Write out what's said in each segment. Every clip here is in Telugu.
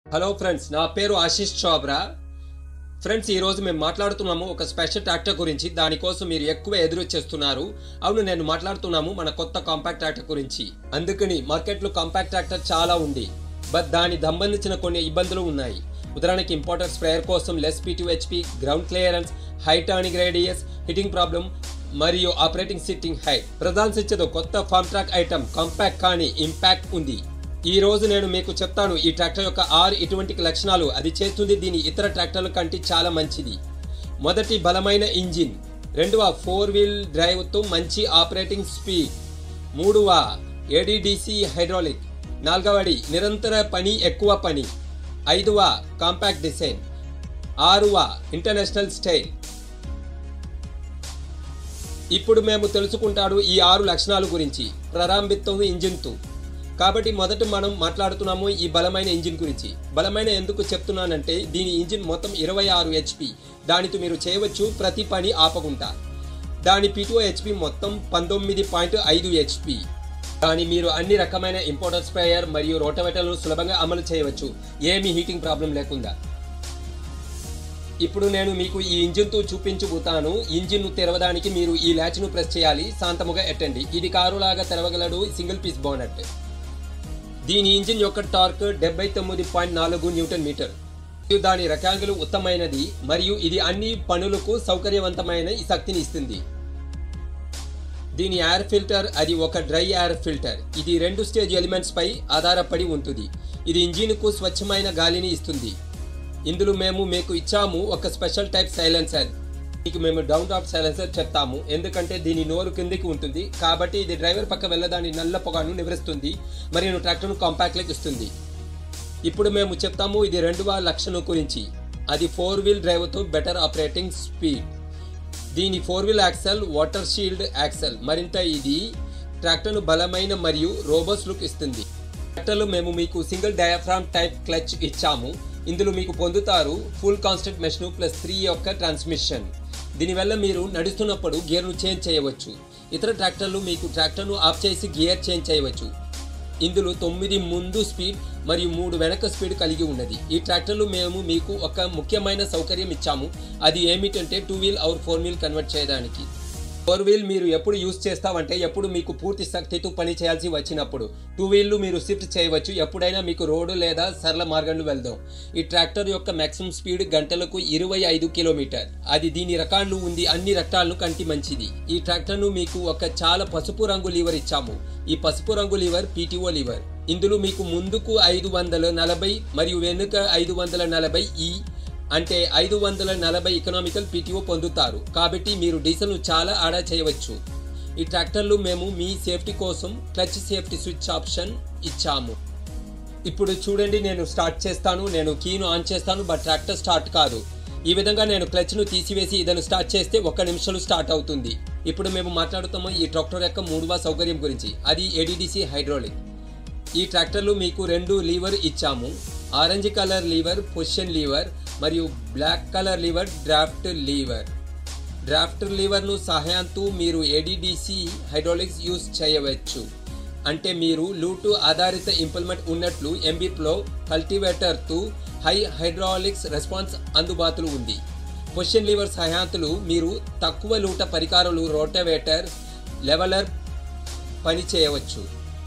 హలో ఫ్రెండ్స్ నా పేరు ఆశిష్ చోబ్రా ఫ్రెండ్స్ ఈ రోజు మేము మాట్లాడుతున్నాము ఒక స్పెషల్ ట్రాక్టర్ గురించి దానికోసం మీరు ఎక్కువ ఎదురు చేస్తున్నారు అవును నేను మాట్లాడుతున్నాము మన కొత్త కాంపాక్ట్ ట్రాక్టర్ గురించి అందుకని మార్కెట్లో కాంపాక్ట్ ట్రాక్టర్ చాలా ఉంది బట్ దాని సంబంధించిన కొన్ని ఇబ్బందులు ఉన్నాయి ఉదాహరణకి ఇంపార్టర్ స్ప్రేయర్ కోసం less P HP ground clearance high turning radius hitting problem మరియు ఆపరేటింగ్ సిట్టింగ్ హైట్ ప్రదర్శించదు కొత్త ఫామ్ ట్రాక్ ఐటమ్ కాంపాక్ట్ కానీ ఇంపాక్ట్ ఉంది ఈ రోజు నేను మీకు చెప్తాను ఈ ట్రాక్టర్ యొక్క ఆరు ఇటువంటి లక్షణాలు అది చేస్తుంది దీని ఇతర ట్రాక్టర్ల కంటే చాలా మంచిది మొదటి బలమైన ఇంజిన్ రెండవ ఫోర్ వీల్ డ్రైవ్తో మంచి ఆపరేటింగ్ స్పీడ్ మూడవ ఏడిడిసి హైడ్రాలిక్ నాలుగవది నిరంతర పని ఎక్కువ పని ఐదవ కాంపాక్ట్ డిజైన్ ఆరువ ఇంటర్నేషనల్ స్టైల్ ఇప్పుడు మేము తెలుసుకుంటాడు ఈ ఆరు లక్షణాల గురించి ప్రారంభితం ఇంజిన్తో కాబట్టి మొదట మనం మాట్లాడుతున్నాము ఈ బలమైన ఇంజిన్ గురించి బలమైన ఎందుకు చెప్తున్నానంటే దీని ఇంజిన్ మొత్తం ఇరవై ఆరు హెచ్పి దానితో మీరు చేయవచ్చు ప్రతి పని ఆపకుండా దాని పిటో హెచ్పి మొత్తం పంతొమ్మిది పాయింట్ ఐదు హెచ్పి కానీ మీరు అన్ని రకమైన ఇంపోర్టర్ స్ప్రేయర్ మరియు రోటవేటర్లను సులభంగా అమలు చేయవచ్చు ఏమీ హీటింగ్ ప్రాబ్లం లేకుండా ఇప్పుడు నేను మీకు ఈ ఇంజిన్తో చూపించబోతాను ఇంజిన్ తెరవడానికి మీరు ఈ ల్యాచ్ను ప్రెస్ చేయాలి శాంతముగా ఎట్టండి ఇది కారులాగా తెరవగలడు సింగిల్ పీస్ బోనట్ దీని ఇంజిన్ యొక్క టార్క్ డెబ్బై తొమ్మిది పాయింట్ నాలుగు న్యూటన్ మీటర్ మరియు దాని రకాంగులు ఉత్తమైనది మరియు ఇది అన్ని పనులకు సౌకర్యవంతమైన ఈ శక్తిని ఇస్తుంది దీని ఎయిర్ ఫిల్టర్ అది ఒక డ్రై ఎయిర్ ఫిల్టర్ ఇది రెండు స్టేజ్ ఎలిమెంట్స్ పై ఆధారపడి ఉంటుంది ఇది ఇంజిన్కు స్వచ్ఛమైన గాలిని ఇస్తుంది ఇందులో మేము మీకు ఇచ్చాము ఒక స్పెషల్ టైప్ సైలెన్సర్ మీకు మేము డౌన్ టాప్ సైలెన్సర్ చెప్తాము ఎందుకంటే దీని నోరు కిందికి ఉంటుంది కాబట్టి ఇది డ్రైవర్ పక్క వెళ్ళదాని నల్ల పొగను నివరిస్తుంది మరియు ట్రాక్టర్ను కాంపాక్ట్లకు ఇస్తుంది ఇప్పుడు మేము చెప్తాము ఇది రెండవ లక్షణం గురించి అది ఫోర్ వీల్ డ్రైవ్తో బెటర్ ఆపరేటింగ్ స్పీడ్ దీని four wheel axle water shield axle మరింత ఇది ట్రాక్టర్ను బలమైన మరియు రోబోస్ లుక్ ఇస్తుంది ట్రాక్టర్లో మేము మీకు సింగిల్ డయాఫ్రామ్ టైప్ క్లచ్ ఇచ్చాము ఇందులో మీకు పొందుతారు full constant machine plus three యొక్క ట్రాన్స్మిషన్ దీనివల్ల మీరు నడుస్తున్నప్పుడు గేర్ను చేంజ్ చేయవచ్చు ఇతర ట్రాక్టర్లు మీకు ట్రాక్టర్ను ఆఫ్ చేసి గేర్ చేంజ్ చేయవచ్చు ఇందులో తొమ్మిది ముందు స్పీడ్ మరియు మూడు వెనక స్పీడ్ కలిగి ఉన్నది ఈ ట్రాక్టర్లు మేము మీకు ఒక ముఖ్యమైన సౌకర్యం ఇచ్చాము అది ఏమిటంటే two wheel or four wheel convert చేయడానికి ఫోర్ వీల్ మీరు ఎప్పుడు యూస్ చేస్తామంటే ఎప్పుడు మీకు పూర్తి శక్తితో పని చేయాల్సి వచ్చినప్పుడు టూ వీల్లు మీరు షిఫ్ట్ చేయవచ్చు ఎప్పుడైనా మీకు రోడ్డు లేదా సరళ మార్గంలో వెళ్దాం ఈ ట్రాక్టర్ యొక్క మాక్సిమం స్పీడ్ గంటలకు ఇరవై ఐదు కిలోమీటర్ అది దీని రకాలు ఉంది అన్ని రకాలను కంటి మంచిది ఈ ట్రాక్టర్ను మీకు ఒక చాలా పసుపు రంగు లీవర్ ఇచ్చాము ఈ పసుపు రంగు లీవర్ పీటీఓ లీవర్ ఇందులో మీకు ముందుకు ఐదు వందల నలభై మరియు వెనుక ఐదు వందల నలభై ఈ అంటే ఐదు వందల నలభై ఎకనామికల్ పీటీఓ పొందుతారు కాబట్టి మీరు డీజిల్ను చాలా ఆదా చేయవచ్చు ఈ ట్రాక్టర్లు మేము మీ సేఫ్టీ కోసం క్లచ్ సేఫ్టీ స్విచ్ ఆప్షన్ ఇచ్చాము ఇప్పుడు చూడండి నేను స్టార్ట్ చేస్తాను నేను కీను ఆన్ చేస్తాను బట్ ట్రాక్టర్ స్టార్ట్ కాదు ఈ విధంగా నేను క్లచ్ను తీసివేసి ఇదను స్టార్ట్ చేస్తే ఒక్క నిమిషంలో స్టార్ట్ అవుతుంది ఇప్పుడు మేము మాట్లాడుతాము ఈ ట్రాక్టర్ యొక్క మూడవ సౌకర్యం గురించి అది ఏడిడిసి హైడ్రాలిక్ ఈ ట్రాక్టర్లు మీకు రెండు లీవర్ ఇచ్చాము orange colour lever position lever మరియు black colour lever draft lever draft లీవర్ను సహాయంతో మీరు ఏడిడిసి హైడ్రాలిక్స్ యూస్ చేయవచ్చు అంటే మీరు లూటు ఆధారిత ఇంప్లిమెంట్ ఉన్నట్లు ఎంబీప్లో కల్టివేటర్తో హై హైడ్రాలిక్స్ రెస్పాన్స్ అందుబాటులో ఉంది పొజిషన్ లీవర్ సహాయంతులు మీరు తక్కువ లూట పరికరాలు రోటవేటర్ లెవలర్ పని చేయవచ్చు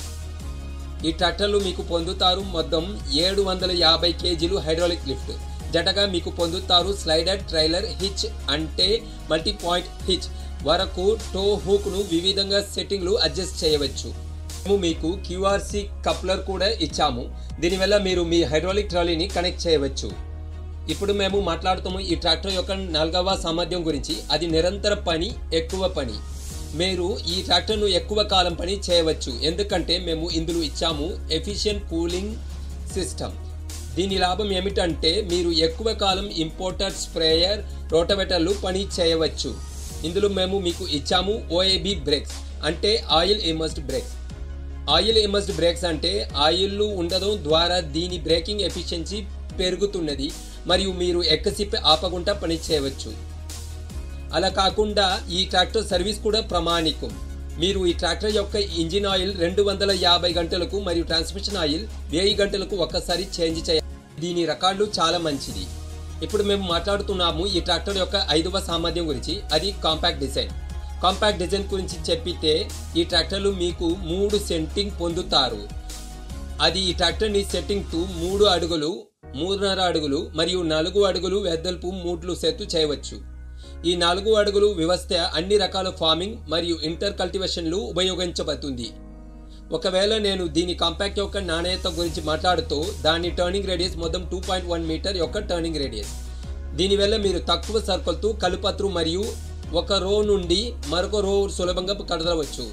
ఈ ట్రాక్టర్లు మీకు పొందుతారు మొత్తం ఏడు వందల యాభై కేజీలు హైడ్రాలిక్ లిఫ్ట్ జటగా మీకు పొందుతారు స్లైడర్ ట్రైలర్ హిచ్ అంటే మల్టీ పాయింట్ హిచ్ వరకు టో హూక్ను వివిధంగా సెట్టింగ్లు అడ్జస్ట్ చేయవచ్చు మేము మీకు క్యూఆర్సి కప్లర్ కూడా ఇచ్చాము దీనివల్ల మీరు మీ హైడ్రాలిక్ ట్రాలీని కనెక్ట్ చేయవచ్చు ఇప్పుడు మేము మాట్లాడుతాము ఈ ట్రాక్టర్ యొక్క నాలుగవ సామర్థ్యం గురించి అది నిరంతర పని ఎక్కువ పని మీరు ఈ ట్రాక్టర్ను ఎక్కువ కాలం పని చేయవచ్చు ఎందుకంటే మేము ఇందులో ఇచ్చాము ఎఫిషియెంట్ కూలింగ్ సిస్టమ్ దీని లాభం ఏమిటంటే మీరు ఎక్కువ కాలం ఇంపోర్టర్ స్ప్రేయర్ రోటవేటర్లు పని చేయవచ్చు ఇందులో మేము మీకు ఇచ్చాము ఓఏబి బ్రేక్స్ అంటే oil immersed brakes oil immersed brakes అంటే ఆయిల్ ఉండడం ద్వారా దీని బ్రేకింగ్ ఎఫిషియన్సీ పెరుగుతున్నది మరియు మీరు ఎక్కసిప్పి ఆపకుండా పని చేయవచ్చు అలా కాకుండా ఈ ట్రాక్టర్ సర్వీస్ కూడా ప్రామాణికం మీరు ఈ ట్రాక్టర్ యొక్క ఇంజిన్ ఆయిల్ రెండు వందల యాభై గంటలకు మరియు ట్రాన్స్మిషన్ ఆయిల్ వెయ్యి గంటలకు ఒక్కసారి చేంజ్ చేయాలి దీని రకాలు చాలా మంచిది ఇప్పుడు మేము మాట్లాడుతున్నాము ఈ ట్రాక్టర్ యొక్క ఐదవ సామర్థ్యం గురించి అది కాంపాక్ట్ డిజైన్ కాంపాక్ట్ డిజైన్ గురించి చెప్పితే ఈ ట్రాక్టర్లు మీకు మూడు సెట్టింగ్ పొందుతారు అది ఈ ట్రాక్టర్ని సెట్టింగ్తో మూడు అడుగులు మూడున్నర అడుగులు మరియు నాలుగు అడుగులు వెద్దల్పు మూట్లు సెత్తు చేయవచ్చు ఈ నాలుగు అడుగులు వ్యవస్థ అన్ని రకాల ఫార్మింగ్ మరియు ఇంటర్ కల్టివేషన్లు ఉపయోగించబడుతుంది ఒకవేళ నేను దీని కాంపాక్ట్ యొక్క నాణ్యత గురించి మాట్లాడుతూ దాని టర్నింగ్ రేడియస్ మొత్తం టూ పాయింట్ వన్ మీటర్ యొక్క టర్నింగ్ రేడియస్ దీనివల్ల మీరు తక్కువ సర్కిల్తో కలుపత్రు మరియు ఒక రో నుండి మరొక రో సులభంగా కదలవచ్చు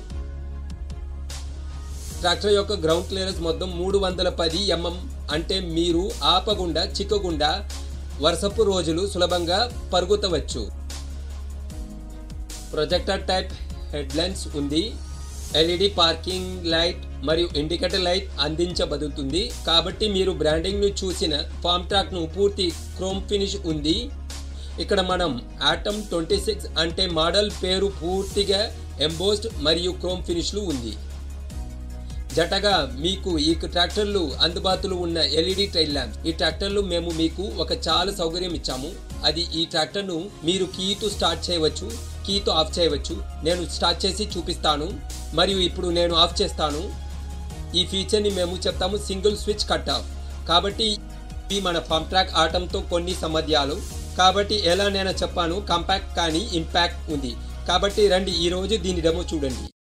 ట్రాక్టర్ యొక్క గ్రౌండ్ క్లియరెన్స్ మొత్తం మూడు వందల పది ఎంఎం అంటే మీరు ఆపకుండా చిక్కకుండా వర్షపు రోజులు సులభంగా పరుగుతవచ్చు ప్రొజెక్టర్ టైప్ హెడ్లైన్స్ ఉంది ఎల్ఈడి పార్కింగ్ లైట్ మరియు ఇండికేటర్ లైట్ అందించబడుతుంది కాబట్టి మీరు బ్రాండింగ్ను చూసిన ఫామ్ ట్రాక్ను పూర్తి క్రోమ్ ఫినిష్ ఉంది ఇక్కడ మనం ఆటమ్ ట్వంటీ సిక్స్ అంటే మోడల్ పేరు పూర్తిగా ఎంబోస్డ్ మరియు క్రోమ్ ఫినిష్లు ఉంది జటగా మీకు ఈ ట్రాక్టర్లు అందుబాటులో ఉన్న ఎల్ఈడి ట్రైల్ ల్యాంప్ ఈ ట్రాక్టర్లు మేము మీకు ఒక చాలా సౌకర్యం ఇచ్చాము అది ఈ ట్రాక్టర్ను మీరు కీతో స్టార్ట్ చేయవచ్చు కీతో ఆఫ్ చేయవచ్చు నేను స్టార్ట్ చేసి చూపిస్తాను మరియు ఇప్పుడు నేను ఆఫ్ చేస్తాను ఈ ఫీచర్ని మేము చెప్తాము సింగిల్ స్విచ్ కట్ ఆఫ్ కాబట్టి ఇది మన పంప్ ట్రాక్ ఆటంతో కొన్ని సామర్థ్యాలు కాబట్టి ఎలా నేను చెప్పాను కంపాక్ట్ కానీ ఇంపాక్ట్ ఉంది కాబట్టి రండి ఈరోజు దీని డెమో చూడండి